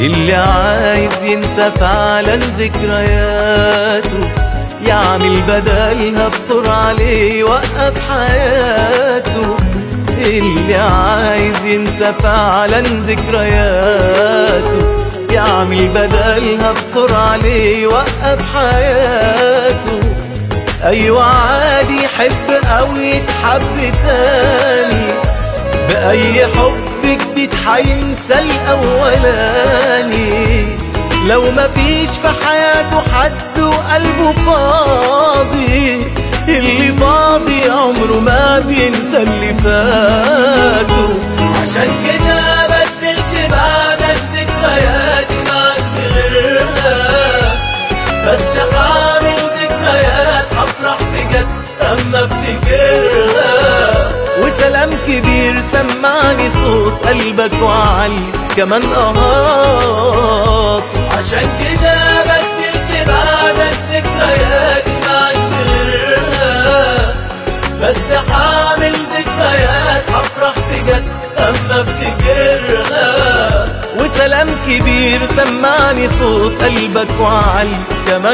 اللي عايز ينسى فعلا ذكرياته يعمل بدلها بسرعة ليه يوقف حياته اللي عايز ينسى فعلا ذكرياته يعمل بدلها بسرعة ليه يوقف حياته أيوة عادي يحب أو يتحب تاني بأي حب جديد حينسى الأولاني لو مفيش في حياته حد وقلبه فاضي اللي فاضي عمره ما بينسى اللي فاته عشان كده بدلت بعدك ذكرياتي معاك بغيرها بس حامل ذكريات هفرح بجد اما افتكرها وسلام كبير سمعني صوت قلبك وعلي كمان اهات عشان كده بدلت بعدك ذكرياتي معاك بغيرها بس حامل ذكريات هفرح بجد اما افتكرها وسلام كبير سمعني صوت قلبك وعلي كمان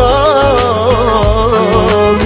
اهات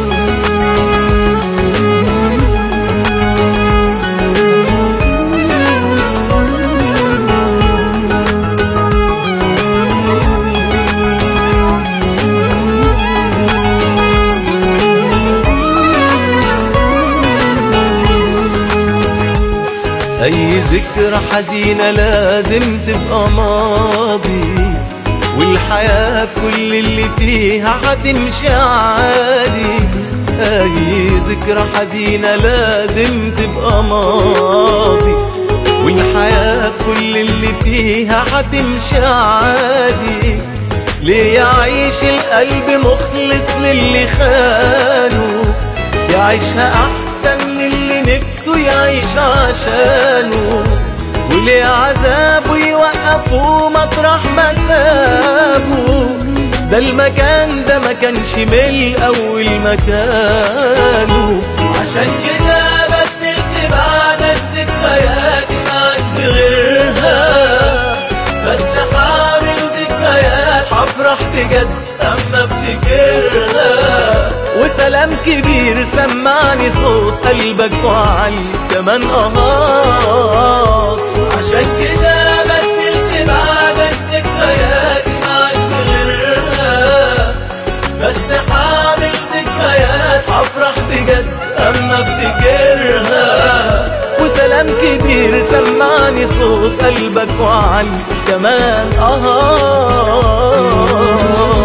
أي ذكرى حزينة لازم تبقى ماضي والحياة كل اللي فيها هتمشي عادي أي ذكرى حزينة لازم تبقى ماضي والحياة كل اللي فيها هتمشي عادي ليه يعيش القلب مخلص للي خانه يعيشها أحسن للي نفسه يعيش عشانه وليه عذابه يوقفه مطرح ما سابه ده المكان ده ما كانش من أول مكانه عشان كده بدلت بعدك ذكرياتي معاك بغيرها بس حامل ذكريات هفرح بجد اما افتكرها وسلام كبير سمعني صوت قلبك وعلي كمان اهات عشان كده بدلت بعدك ذكرياتي معاك بغيرها بس حامل ذكريات هفرح بجد اما افتكرها وسلام كبير سمعني صوت قلبك وعلي كمان اهات